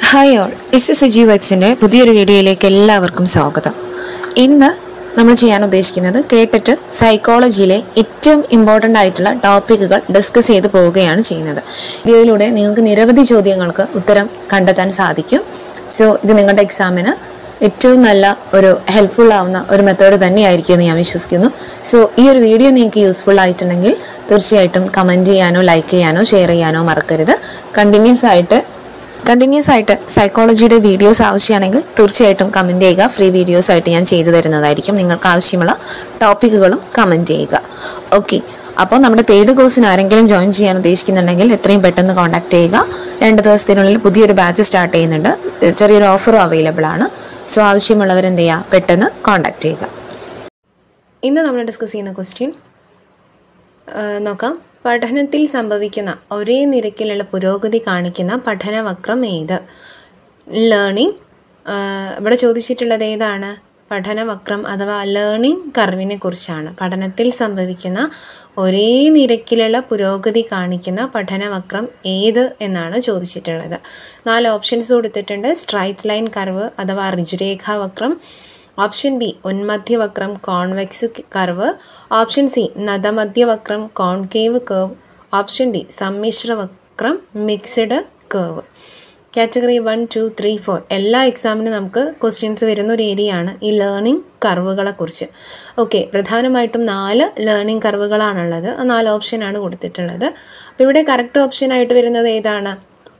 hi all S S G വൈബ്സിൻ്റെ പുതിയൊരു വീഡിയോയിലേക്ക് എല്ലാവർക്കും സ്വാഗതം ഇന്ന് നമ്മൾ ചെയ്യാൻ ഉദ്ദേശിക്കുന്നത് കേട്ടിട്ട് സൈക്കോളജിയിലെ ഏറ്റവും ഇമ്പോർട്ടൻ്റ് ആയിട്ടുള്ള ടോപ്പിക്കുകൾ ഡിസ്കസ് ചെയ്ത് പോവുകയാണ് ചെയ്യുന്നത് വീഡിയോയിലൂടെ നിങ്ങൾക്ക് നിരവധി ചോദ്യങ്ങൾക്ക് ഉത്തരം കണ്ടെത്താൻ സാധിക്കും സോ ഇത് നിങ്ങളുടെ എക്സാമിന് ഏറ്റവും നല്ല ഒരു ഹെൽപ്ഫുൾ ആവുന്ന ഒരു മെത്തേഡ് തന്നെയായിരിക്കും എന്ന് ഞാൻ വിശ്വസിക്കുന്നു സോ ഈ ഒരു വീഡിയോ നിങ്ങൾക്ക് യൂസ്ഫുൾ ആയിട്ടുണ്ടെങ്കിൽ തീർച്ചയായിട്ടും കമൻറ്റ് ചെയ്യാനോ ലൈക്ക് ചെയ്യാനോ ഷെയർ ചെയ്യാനോ മറക്കരുത് കണ്ടിന്യൂസ് ആയിട്ട് കണ്ടിന്യൂസ് ആയിട്ട് സൈക്കോളജിയുടെ വീഡിയോസ് ആവശ്യമാണെങ്കിൽ തീർച്ചയായിട്ടും കമൻറ്റ് ചെയ്യുക ഫ്രീ വീഡിയോസ് ആയിട്ട് ഞാൻ ചെയ്തു തരുന്നതായിരിക്കും നിങ്ങൾക്ക് ആവശ്യമുള്ള ടോപ്പിക്കുകളും കമൻറ്റ് ചെയ്യുക ഓക്കെ അപ്പോൾ നമ്മുടെ പെയ്ഡ് കോഴ്സിന് ആരെങ്കിലും ജോയിൻ ചെയ്യാൻ ഉദ്ദേശിക്കുന്നുണ്ടെങ്കിൽ എത്രയും പെട്ടെന്ന് കോൺടാക്ട് ചെയ്യുക രണ്ട് ദിവസത്തിനുള്ളിൽ പുതിയൊരു ബാച്ച് സ്റ്റാർട്ട് ചെയ്യുന്നുണ്ട് ചെറിയൊരു ഓഫറും അവൈലബിൾ ആണ് സോ ആവശ്യമുള്ളവർ എന്ത് ചെയ്യുക പെട്ടെന്ന് കോൺടാക്ട് ചെയ്യുക ഇന്ന് നമ്മൾ ഡിസ്കസ് ചെയ്യുന്ന ക്വസ്റ്റ്യൻ നോക്കാം പഠനത്തിൽ സംഭവിക്കുന്ന ഒരേ നിരക്കിലുള്ള പുരോഗതി കാണിക്കുന്ന പഠനവക്രം ഏത് ലേണിംഗ് ഇവിടെ ചോദിച്ചിട്ടുള്ളത് ഏതാണ് പഠനവക്രം അഥവാ ലേണിംഗ് കർവിനെ കുറിച്ചാണ് പഠനത്തിൽ സംഭവിക്കുന്ന ഒരേ നിരക്കിലുള്ള പുരോഗതി കാണിക്കുന്ന പഠനവക്രം ഏത് എന്നാണ് ചോദിച്ചിട്ടുള്ളത് നാല് ഓപ്ഷൻസ് കൊടുത്തിട്ടുണ്ട് സ്ട്രൈറ്റ് ലൈൻ കർവ് അഥവാ ഋജുരേഖാവക്രം ഓപ്ഷൻ ബി ഉന്മധ്യവക്രം കോൺവെക്സ് കർവ് ഓപ്ഷൻ സി നദമധ്യവക്രം കോൺകേവ് കേവ് ഓപ്ഷൻ ഡി സമ്മിശ്ര വക്രം mixed cave category one two three four എല്ലാ എക്സാമിനും നമുക്ക് ക്വസ്റ്റ്യൻസ് വരുന്ന ഒരു ഏരിയയാണ് ഈ ലേണിംഗ് കർവുകളെ കുറിച്ച് ഓക്കെ പ്രധാനമായിട്ടും നാല് ലേണിംഗ് കർവുകളാണുള്ളത് ആ നാല് ഓപ്ഷനാണ് കൊടുത്തിട്ടുള്ളത് അപ്പോൾ ഇവിടെ കറക്റ്റ് ഓപ്ഷൻ ആയിട്ട് വരുന്നത് ഏതാണ്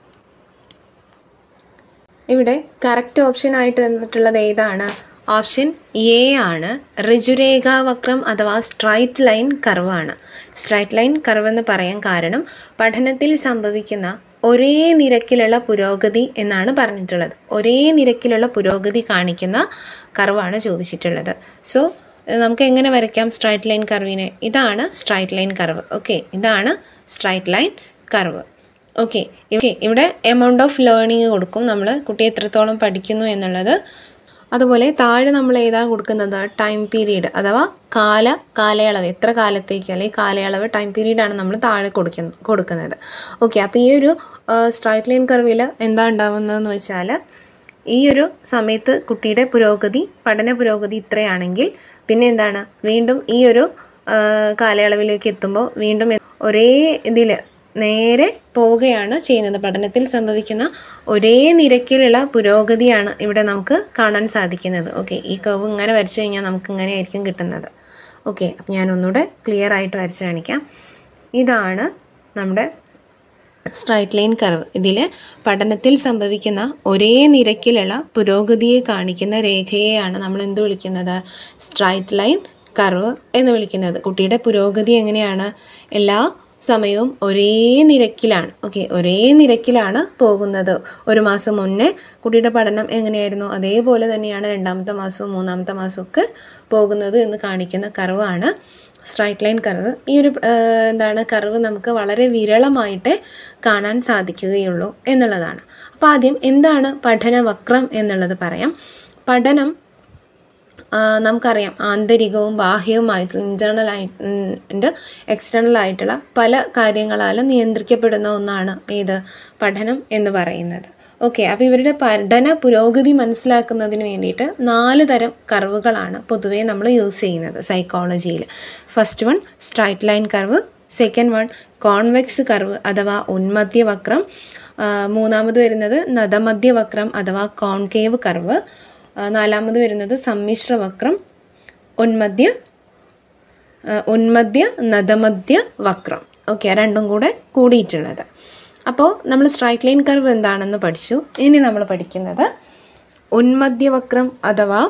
ഇവിടെ കറക്റ്റ് ഓപ്ഷൻ ആയിട്ട് വന്നിട്ടുള്ളത് ഏതാണ് ഓപ്ഷൻ എ ആണ് ഋജുരേഖാവക്രം അഥവാ സ്ട്രൈറ്റ് ലൈൻ കർവാണ് സ്ട്രൈറ്റ് ലൈൻ കർവ് എന്ന് പറയാൻ കാരണം പഠനത്തിൽ സംഭവിക്കുന്ന ഒരേ നിരക്കിലുള്ള പുരോഗതി എന്നാണ് പറഞ്ഞിട്ടുള്ളത് ഒരേ നിരക്കിലുള്ള പുരോഗതി കാണിക്കുന്ന കർവാണ് ചോദിച്ചിട്ടുള്ളത് സോ നമുക്ക് എങ്ങനെ വരയ്ക്കാം സ്ട്രൈറ്റ് ലൈൻ കർവിനെ ഇതാണ് സ്ട്രൈറ്റ് ലൈൻ കർവ് ഓക്കെ ഇതാണ് straight line curve okay okay ഇവിടെ എമൗണ്ട് ഓഫ് ലേണിംഗ് കൊടുക്കും നമ്മൾ കുട്ടി എത്രത്തോളം പഠിക്കുന്നു എന്നുള്ളത് അതുപോലെ താഴെ നമ്മൾ ഏതാ കൊടുക്കുന്നത് ടൈം പീരീഡ് അഥവാ കാല കാലയളവ് എത്ര കാലത്തേക്ക് അല്ലെങ്കിൽ കാലയളവ് ടൈം പീരീഡാണ് നമ്മൾ താഴെ കൊടുക്കുന്ന കൊടുക്കുന്നത് ഓക്കെ അപ്പോൾ ഈ ഒരു സ്ട്രൈറ്റ് ലൈൻ കർവിൽ എന്താ ഉണ്ടാവുന്നതെന്ന് വെച്ചാൽ ഈ ഒരു സമയത്ത് കുട്ടിയുടെ പുരോഗതി പഠന പുരോഗതി ഇത്രയാണെങ്കിൽ പിന്നെ എന്താണ് വീണ്ടും ഈ ഒരു കാലയളവിലേക്ക് എത്തുമ്പോൾ വീണ്ടും ഒരേ ഇതിൽ നേരെ പോവുകയാണ് ചെയ്യുന്നത് പഠനത്തിൽ സംഭവിക്കുന്ന ഒരേ നിരക്കിലുള്ള പുരോഗതിയാണ് ഇവിടെ നമുക്ക് കാണാൻ സാധിക്കുന്നത് ഓക്കെ ഈ കർവ് ഇങ്ങനെ വരച്ചു കഴിഞ്ഞാൽ നമുക്ക് ഇങ്ങനെ ആയിരിക്കും കിട്ടുന്നത് ഓക്കെ അപ്പം ഞാൻ ഒന്നുകൂടെ ക്ലിയർ ആയിട്ട് വരച്ച് കാണിക്കാം ഇതാണ് നമ്മുടെ സ്ട്രൈറ്റ് ലൈൻ കർവ് ഇതിൽ പഠനത്തിൽ സംഭവിക്കുന്ന ഒരേ നിരക്കിലുള്ള പുരോഗതിയെ കാണിക്കുന്ന രേഖയെയാണ് നമ്മൾ എന്ത് വിളിക്കുന്നത് സ്ട്രൈറ്റ് ലൈൻ കർവ് എന്ന് വിളിക്കുന്നത് കുട്ടിയുടെ പുരോഗതി എങ്ങനെയാണ് എല്ലാ സമയവും ഒരേ നിരക്കിലാണ് ഓക്കെ ഒരേ നിരക്കിലാണ് പോകുന്നത് ഒരു മാസം മുന്നേ കുട്ടിയുടെ പഠനം എങ്ങനെയായിരുന്നു അതേപോലെ തന്നെയാണ് രണ്ടാമത്തെ മാസവും മൂന്നാമത്തെ മാസവും ഒക്കെ പോകുന്നത് എന്ന് കാണിക്കുന്ന കർവാണ് സ്ട്രൈറ്റ് ലൈൻ കർവ് ഈ ഒരു എന്താണ് കർവ് നമുക്ക് വളരെ വിരളമായിട്ട് കാണാൻ സാധിക്കുകയുള്ളൂ എന്നുള്ളതാണ് അപ്പോൾ ആദ്യം എന്താണ് പഠനവക്രം എന്നുള്ളത് പറയാം പഠനം നമുക്കറിയാം ആന്തരികവും ബാഹ്യവുമായിട്ടുള്ള ഇൻറ്റേർണൽ ആയിട്ട് എക്സ്റ്റേണൽ ആയിട്ടുള്ള പല കാര്യങ്ങളാലും നിയന്ത്രിക്കപ്പെടുന്ന ഒന്നാണ് ഏത് പഠനം എന്ന് പറയുന്നത് ഓക്കെ അപ്പോൾ ഇവരുടെ പഠന പുരോഗതി മനസ്സിലാക്കുന്നതിന് വേണ്ടിയിട്ട് നാല് തരം കർവുകളാണ് പൊതുവേ നമ്മൾ യൂസ് ചെയ്യുന്നത് സൈക്കോളജിയിൽ first one straight line curve second one convex curve അഥവാ ഉന്മധ്യവക്രം മൂന്നാമത് വരുന്നത് നദമധ്യവക്രം അഥവാ കോൺകേവ് കർവ് നാലാമത് വരുന്നത് സമ്മിശ്ര വക്രം ഉന്മധ്യ ഉന്മധ്യ നദമധ്യ വക്രം ഓക്കെ രണ്ടും കൂടെ കൂടിയിട്ടുള്ളത് അപ്പോൾ നമ്മൾ സ്ട്രൈറ്റ് ലൈൻ കർവ് എന്താണെന്ന് പഠിച്ചു ഇനി നമ്മൾ പഠിക്കുന്നത് ഉന്മധ്യവക്രം അഥവാ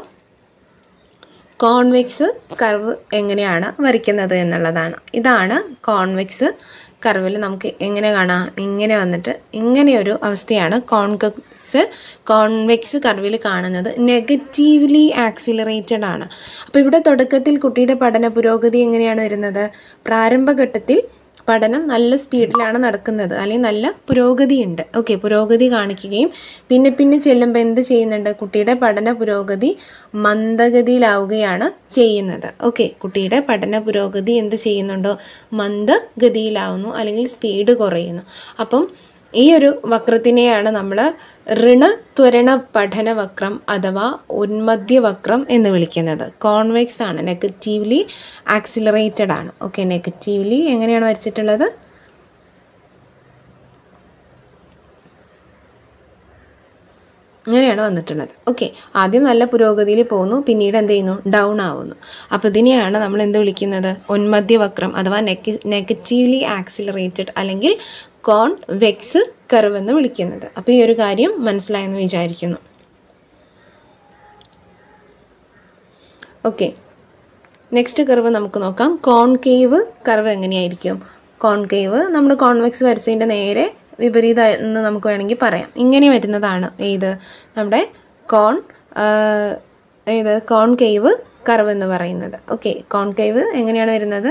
കോൺവെക്സ് കർവ് എങ്ങനെയാണ് വരയ്ക്കുന്നത് എന്നുള്ളതാണ് ഇതാണ് കോൺവെക്സ് കർവിൽ നമുക്ക് എങ്ങനെ കാണാം ഇങ്ങനെ വന്നിട്ട് ഇങ്ങനെയൊരു അവസ്ഥയാണ് കോൺവെക്സ് കോൺവെക്സ് കർവിൽ കാണുന്നത് നെഗറ്റീവ്ലി ആക്സിലറേറ്റഡ് ആണ് അപ്പോൾ ഇവിടെ തുടക്കത്തിൽ കുട്ടിയുടെ പഠന പുരോഗതി എങ്ങനെയാണ് വരുന്നത് പ്രാരംഭഘട്ടത്തിൽ പഠനം നല്ല സ്പീഡിലാണ് നടക്കുന്നത് അല്ലെങ്കിൽ നല്ല പുരോഗതിയുണ്ട് ഓക്കെ പുരോഗതി കാണിക്കുകയും പിന്നെ പിന്നെ ചെല്ലുമ്പോൾ എന്ത് ചെയ്യുന്നുണ്ട് കുട്ടിയുടെ പഠന പുരോഗതി മന്ദഗതിയിലാവുകയാണ് ചെയ്യുന്നത് ഓക്കെ കുട്ടിയുടെ പഠന പുരോഗതി എന്ത് ചെയ്യുന്നുണ്ടോ മന്ദഗതിയിലാവുന്നു അല്ലെങ്കിൽ സ്പീഡ് കുറയുന്നു അപ്പം ഈ ഒരു വക്രത്തിനെയാണ് നമ്മൾ ഋണത്വരണ പഠന വക്രം അഥവാ ഉന്മദ്യ വക്രം എന്ന് വിളിക്കുന്നത് കോൺവെക്സ് ആണ് നെഗറ്റീവ്ലി ആക്സിലറേറ്റഡ് ആണ് ഓക്കെ നെഗറ്റീവ്ലി എങ്ങനെയാണ് വരച്ചിട്ടുള്ളത് ഇങ്ങനെയാണ് വന്നിട്ടുള്ളത് ഓക്കെ ആദ്യം നല്ല പുരോഗതിയിൽ പോകുന്നു പിന്നീട് എന്ത് ചെയ്യുന്നു ഡൗൺ ആവുന്നു അപ്പോൾ ഇതിനെയാണ് നമ്മൾ എന്ത് വിളിക്കുന്നത് ഉന്മദ്യ വക്രം അഥവാ നെഗ നെഗറ്റീവ്ലി ആക്സിലറേറ്റഡ് അല്ലെങ്കിൽ കോൺ വെക്സ് കർവ് എന്ന് വിളിക്കുന്നത് അപ്പോൾ ഈ ഒരു കാര്യം മനസ്സിലായെന്ന് വിചാരിക്കുന്നു ഓക്കെ നെക്സ്റ്റ് കർവ് നമുക്ക് നോക്കാം കോൺകേവ് കർവ് എങ്ങനെയായിരിക്കും കോൺകേവ് നമ്മൾ കോൺവെക്സ് വരച്ചതിൻ്റെ നേരെ വിപരീത എന്ന് നമുക്ക് വേണമെങ്കിൽ പറയാം ഇങ്ങനെ വരുന്നതാണ് ഏത് നമ്മുടെ കോൺ ഏത് കോൺകേവ് കർവ് എന്ന് പറയുന്നത് ഓക്കെ കോൺകേവ് എങ്ങനെയാണ് വരുന്നത്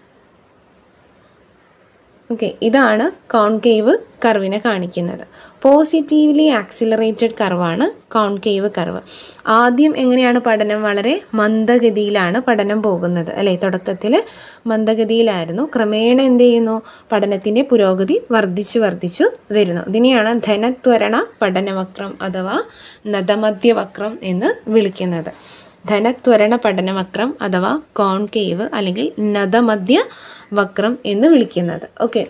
ഓക്കെ ഇതാണ് കോൺകേവ് കർവിനെ കാണിക്കുന്നത് പോസിറ്റീവ്ലി ആക്സിലറേറ്റഡ് കർവാണ് കോൺകേവ് കർവ് ആദ്യം എങ്ങനെയാണ് പഠനം വളരെ മന്ദഗതിയിലാണ് പഠനം പോകുന്നത് അല്ലേ തുടക്കത്തിൽ മന്ദഗതിയിലായിരുന്നു ക്രമേണ എന്ത് ചെയ്യുന്നു പഠനത്തിൻ്റെ പുരോഗതി വർദ്ധിച്ചു വർദ്ധിച്ചു വരുന്നു ഇതിനെയാണ് ധനത്വരണ പഠനവക്രം അഥവാ നദമധ്യവക്രം എന്ന് വിളിക്കുന്നത് ധനത്വരണ പഠനവക്രം അഥവാ കോൺകേവ് അല്ലെങ്കിൽ നദമധ്യ വക്രം എന്ന് വിളിക്കുന്നത് ഓക്കെ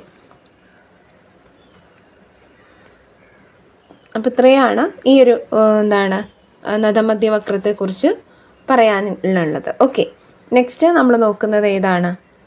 അപ്പം ഇത്രയാണ് ഈ ഒരു ഏഹ്, എന്താണ് ഏഹ്, നദമധ്യ വക്രത്തെക്കുറിച്ച് പറയാനുള്ളത് ഓക്കെ നെക്സ്റ്റ് നമ്മൾ നോക്കുന്നത് ഏതാണ്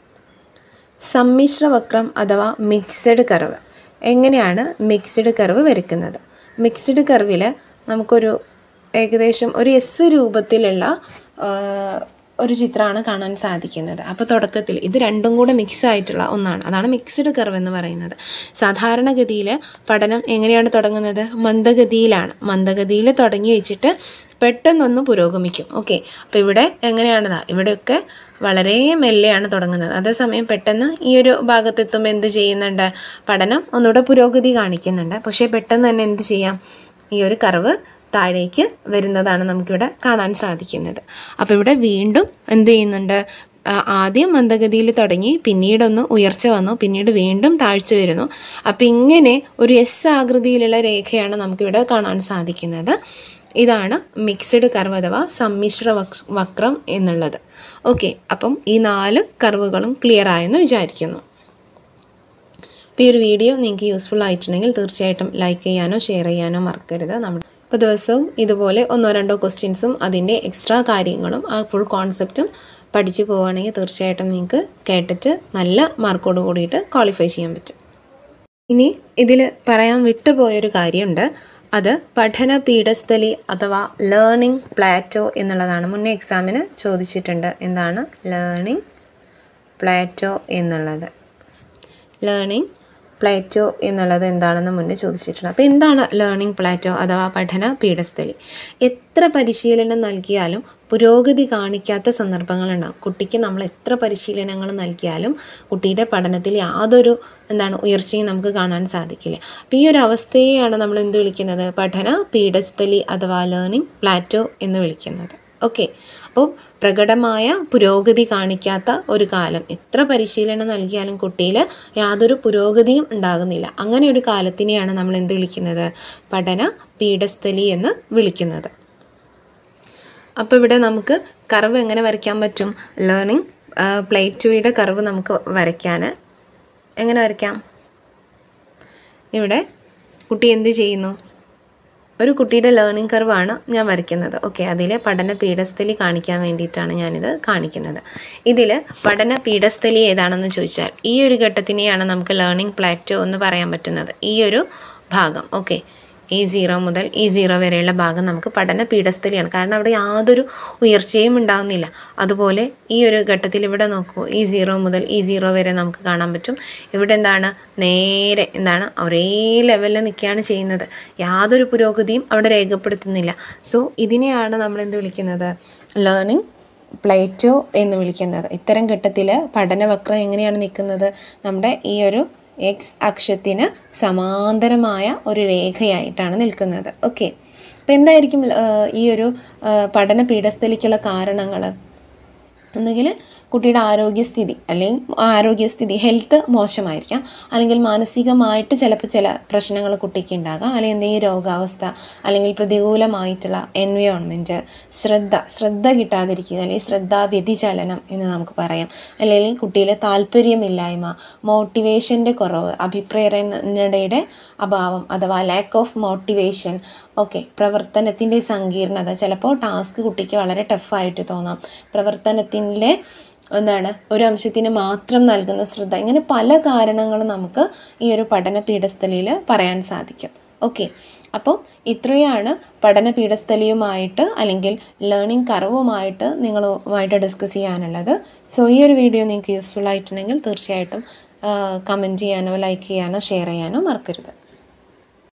സമ്മിശ്ര വക്രം അഥവാ മിക്സഡ് കർവ് എങ്ങനെയാണ് മിക്സഡ് കർവ് വരയ്ക്കുന്നത് മിക്സഡ് കർവിൽ നമുക്കൊരു ഏകദേശം ഒരു എസ് രൂപത്തിലുള്ള ആ, ഒരു ചിത്രമാണ് കാണാൻ സാധിക്കുന്നത് അപ്പോൾ തുടക്കത്തിൽ ഇത് രണ്ടും കൂടെ മിക്സ് ആയിട്ടുള്ള ഒന്നാണ് അതാണ് മിക്സഡ് കർവ് എന്ന് പറയുന്നത് സാധാരണഗതിയിൽ പഠനം എങ്ങനെയാണ് തുടങ്ങുന്നത് മന്ദഗതിയിലാണ് മന്ദഗതിയിൽ തുടങ്ങി വെച്ചിട്ട് പെട്ടെന്നൊന്ന് പുരോഗമിക്കും ഓക്കെ അപ്പോൾ ഇവിടെ എങ്ങനെയാണിതാ ഇവിടെയൊക്കെ വളരെ മെല്ലെയാണ് തുടങ്ങുന്നത് അതേസമയം പെട്ടെന്ന് ഈ ഒരു ഭാഗത്തെത്തുമ്പോൾ എന്ത് ചെയ്യുന്നുണ്ട് പഠനം ഒന്നുകൂടെ പുരോഗതി കാണിക്കുന്നുണ്ട് പക്ഷേ പെട്ടെന്ന് തന്നെ എന്ത് ചെയ്യാം ഈ ഒരു കർവ് താഴേക്ക് വരുന്നതാണ് നമുക്കിവിടെ കാണാൻ സാധിക്കുന്നത് അപ്പോൾ ഇവിടെ വീണ്ടും എന്ത് ചെയ്യുന്നുണ്ട് ആ, ആദ്യം മന്ദഗതിയിൽ തുടങ്ങി പിന്നീടൊന്ന് ഉയർച്ച വന്നു പിന്നീട് വീണ്ടും താഴ്ച വരുന്നു അപ്പോൾ ഇങ്ങനെ ഒരു എസ് ആകൃതിയിലുള്ള രേഖയാണ് നമുക്കിവിടെ കാണാൻ സാധിക്കുന്നത് ഇതാണ് മിക്സഡ് കർവ് അഥവാ സമ്മിശ്ര വക്സ് വക്രം എന്നുള്ളത് ഓക്കെ അപ്പം ഈ നാല് കർവുകളും ക്ലിയർ ആയെന്ന് വിചാരിക്കുന്നു അപ്പോൾ ഈ ഒരു വീഡിയോ നിങ്ങൾക്ക് യൂസ്ഫുൾ ആയിട്ടുണ്ടെങ്കിൽ തീർച്ചയായിട്ടും ലൈക്ക് ചെയ്യാനോ ഷെയർ ചെയ്യാനോ മറക്കരുത് നമ്മൾ ഇപ്പോൾ ദിവസവും ഇതുപോലെ ഒന്നോ രണ്ടോ ക്വസ്റ്റ്യൻസും അതിൻ്റെ എക്സ്ട്രാ കാര്യങ്ങളും ആ ഫുൾ കോൺസെപ്റ്റും പഠിച്ചു പോവുകയാണെങ്കിൽ തീർച്ചയായിട്ടും നിങ്ങൾക്ക് കേട്ടിട്ട് നല്ല മാർക്കോട് കൂടിയിട്ട് ക്വാളിഫൈ ചെയ്യാൻ പറ്റും ഇനി ഇതിൽ പറയാൻ വിട്ടുപോയൊരു കാര്യമുണ്ട് അത് പഠന പീഠസ്ഥലി അഥവാ ലേണിംഗ് പ്ലാറ്റോ എന്നുള്ളതാണ് മുന്നേ എക്സാമിന് ചോദിച്ചിട്ടുണ്ട് എന്താണ് ലേണിംഗ് പ്ലാറ്റോ എന്നുള്ളത് ലേണിംഗ് പ്ലാറ്റോ എന്നുള്ളത് എന്താണെന്ന് മുന്നേ ചോദിച്ചിട്ടുണ്ട് അപ്പോൾ എന്താണ് ലേണിംഗ് പ്ലാറ്റോ അഥവാ പഠന പീഠസ്ഥലി എത്ര പരിശീലനം നൽകിയാലും പുരോഗതി കാണിക്കാത്ത സന്ദർഭങ്ങളുണ്ടാകും കുട്ടിക്ക് നമ്മൾ എത്ര പരിശീലനങ്ങൾ നൽകിയാലും കുട്ടിയുടെ പഠനത്തിൽ യാതൊരു എന്താണ് ഉയർച്ചയും നമുക്ക് കാണാൻ സാധിക്കില്ല അപ്പോൾ ഈ ഒരു അവസ്ഥയെയാണ് നമ്മൾ എന്ത് വിളിക്കുന്നത് പഠന പീഠസ്ഥലി അഥവാ ലേണിംഗ് പ്ലാറ്റോ എന്ന് വിളിക്കുന്നത് ഓക്കെ അപ്പോൾ പ്രകടമായ പുരോഗതി കാണിക്കാത്ത ഒരു കാലം എത്ര പരിശീലനം നൽകിയാലും കുട്ടിയിൽ യാതൊരു പുരോഗതിയും ഉണ്ടാകുന്നില്ല അങ്ങനെ ഒരു കാലത്തിനെയാണ് നമ്മൾ എന്ത് വിളിക്കുന്നത് പഠന പീഠസ്ഥലി എന്ന് വിളിക്കുന്നത് അപ്പോൾ ഇവിടെ നമുക്ക് കർവ് എങ്ങനെ വരയ്ക്കാൻ പറ്റും ലേണിംഗ് പ്ലേറ്റുയുടെ കർവ് നമുക്ക് വരയ്ക്കാൻ എങ്ങനെ വരയ്ക്കാം ഇവിടെ കുട്ടി എന്ത് ചെയ്യുന്നു ഒരു കുട്ടിയുടെ ലേണിംഗ് കർവാണ് ഞാൻ വരയ്ക്കുന്നത് ഓക്കെ അതിൽ പഠന പീഠസ്ഥലി കാണിക്കാൻ വേണ്ടിയിട്ടാണ് ഞാനിത് കാണിക്കുന്നത് ഇതിൽ പഠന പീഠസ്ഥലി ഏതാണെന്ന് ചോദിച്ചാൽ ഈ ഒരു ഘട്ടത്തിനെയാണ് നമുക്ക് ലേണിംഗ് പ്ലാറ്റോ എന്ന് പറയാൻ പറ്റുന്നത് ഈ ഒരു ഭാഗം ഓക്കെ ഈ സീറോ മുതൽ ഈ സീറോ വരെയുള്ള ഭാഗം നമുക്ക് പഠന പീഠസ്ഥലിയാണ് കാരണം അവിടെ യാതൊരു ഉയർച്ചയും ഉണ്ടാകുന്നില്ല അതുപോലെ ഈ ഒരു ഘട്ടത്തിൽ ഇവിടെ നോക്കൂ ഈ സീറോ മുതൽ ഈ സീറോ വരെ നമുക്ക് കാണാൻ പറ്റും ഇവിടെ എന്താണ് നേരെ എന്താണ് ഒരേ ലെവലിൽ നിൽക്കുകയാണ് ചെയ്യുന്നത് യാതൊരു പുരോഗതിയും അവിടെ രേഖപ്പെടുത്തുന്നില്ല സോ ഇതിനെയാണ് നമ്മൾ എന്ത് വിളിക്കുന്നത് ലേണിംഗ് പ്ലേറ്റോ എന്ന് വിളിക്കുന്നത് ഇത്തരം ഘട്ടത്തിൽ പഠനവക്രം എങ്ങനെയാണ് നിൽക്കുന്നത് നമ്മുടെ ഈ ഒരു എക്സ് അക്ഷത്തിന് സമാന്തരമായ ഒരു രേഖയായിട്ടാണ് നിൽക്കുന്നത് ഓക്കെ അപ്പോൾ എന്തായിരിക്കും ആ, ഈ ഒരു ആ, പഠന പീഠസ്ഥലിക്കുള്ള കാരണങ്ങൾ ഒന്നുകിൽ കുട്ടിയുടെ ആരോഗ്യസ്ഥിതി അല്ലെങ്കിൽ ആരോഗ്യസ്ഥിതി ഹെൽത്ത് മോശമായിരിക്കാം അല്ലെങ്കിൽ മാനസികമായിട്ട് ചിലപ്പോൾ ചില പ്രശ്നങ്ങൾ കുട്ടിക്ക് ഉണ്ടാകാം അല്ലെങ്കിൽ എന്തെങ്കിലും രോഗാവസ്ഥ അല്ലെങ്കിൽ പ്രതികൂലമായിട്ടുള്ള എൻവയോൺമെൻറ്റ് ശ്രദ്ധ ശ്രദ്ധ കിട്ടാതിരിക്കുക അല്ലെങ്കിൽ ശ്രദ്ധാ വ്യതിചലനം എന്ന് നമുക്ക് പറയാം അല്ലെങ്കിൽ കുട്ടിയിലെ താല്പര്യമില്ലായ്മ മോട്ടിവേഷൻ്റെ കുറവ് അഭിപ്രേരണയുടെ അഭാവം അഥവാ ലാക്ക് ഓഫ് മോട്ടിവേഷൻ ഓക്കെ പ്രവർത്തനത്തിൻ്റെ സങ്കീർണത ചിലപ്പോൾ ടാസ്ക് കുട്ടിക്ക് വളരെ ടഫായിട്ട് തോന്നാം പ്രവർത്തനത്തിൻ്റെ എന്താണ് ഒരു അംശത്തിന് മാത്രം നൽകുന്ന ശ്രദ്ധ ഇങ്ങനെ പല കാരണങ്ങളും നമുക്ക് ഈ ഒരു പഠന പീഠസ്ഥലിയിൽ പറയാൻ സാധിക്കും ഓക്കെ അപ്പോൾ ഇത്രയാണ് പഠന പീഠസ്ഥലിയുമായിട്ട് അല്ലെങ്കിൽ ലേണിംഗ് കർവുമായിട്ട് നിങ്ങളുമായിട്ട് ഡിസ്കസ് ചെയ്യാനുള്ളത് സോ ഈ ഒരു വീഡിയോ നിങ്ങൾക്ക് യൂസ്ഫുൾ ആയിട്ടുണ്ടെങ്കിൽ തീർച്ചയായിട്ടും കമൻറ്റ് ചെയ്യാനോ ലൈക്ക് ചെയ്യാനോ ഷെയർ ചെയ്യാനോ മറക്കരുത്